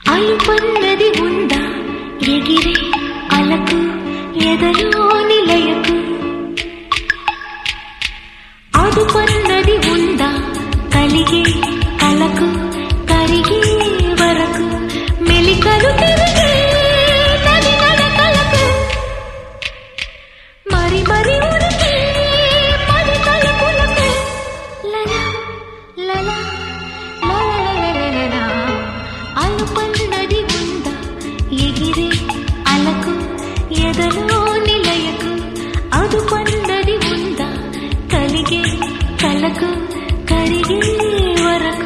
అలుపన్నది ఉందా ఎగిరే అలకు ఎదలో నిలయకు అదుపన్నది ఉందా కలిగే కలకు కరిగే వరకు మెలికలు తిరిగే నది నడకలకు మరి మరి ఉరికి పది తలుపులకు లలా లలా లలలలలలలా. అలుపన్నది ఉందా ఎగిరే అలకు ఎదలో నిలయకు అదుపన్నది ఉందా కలిగే కలకు కరిగే వరకు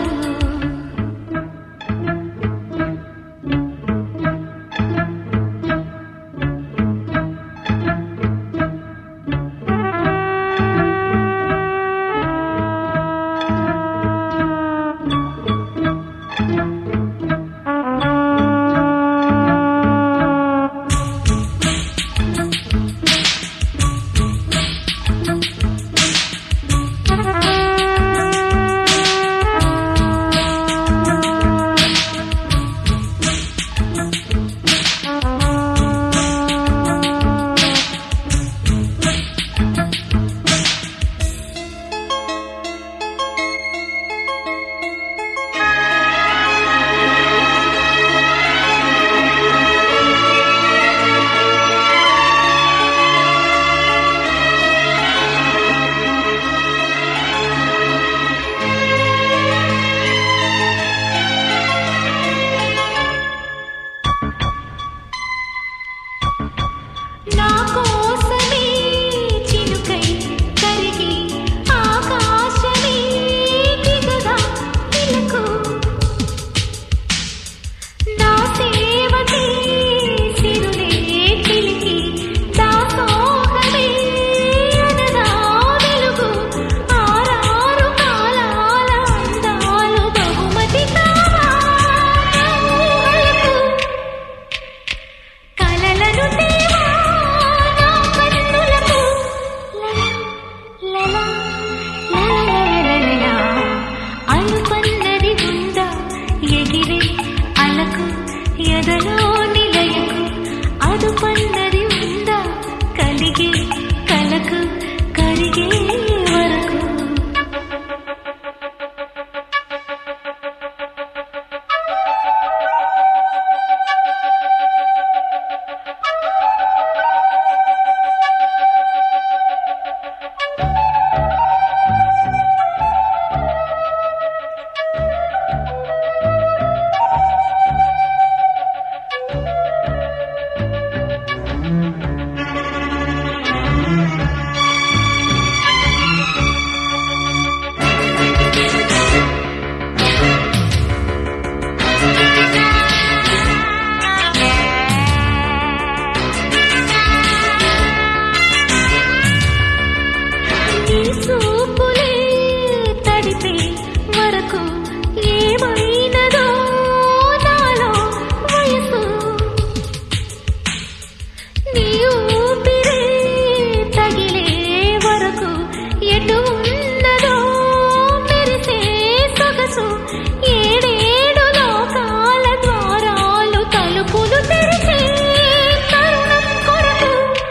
నా కోసమే చినుకై కరిగి ఆకాశమే దిగదా ఇలకు నా సేవకే సిరులే చిలికి దాసోహమే అనదా వెలుగు ఆరారు కాలాల అందాలు బహుమతి కావా ఊహలకు కలలను తేవా నా కన్నులకు లలా లలా లలలలలలా. అలుపన్నది ఉందా ఎగిరే అలకు ఎదలో నిలయకు అదుపన్నది ఉందా కలిగే కలకు కరిగే వరకు నీ చూపులే తడిపే వరకు ఏమైనదో నాలో వయసు నీ ఊపిరే తగిలే వరకు ఎటు ఉన్నదో మెరిసే సొగసు ఏడేడు లోకాల ద్వారాలు తలుపులు తెరిచే తరుణం కొరకు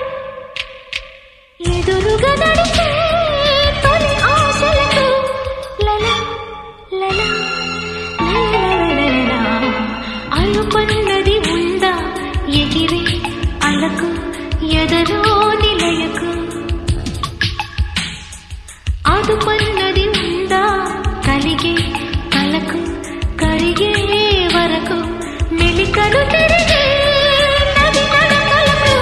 ఎదురుగా నడిచే తొలి ఆశలకు లలా లలా లలలలలలా. అలుపన్నది ఉందా ఎగిరే అలకు ఎదలో నిలయకు అదుపన్నది ఉందా కలిగే కలకు కరిగే వరకు మెలికలు తిరిగే నది నడకలకు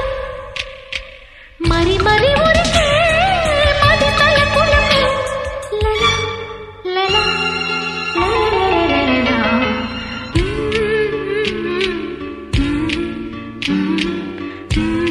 మరి మరి ఉరికే మది తలపులకు లలా లలా లలలలలలా. మ్మ్, మ్మ్, మ్మ్, మ్మ్.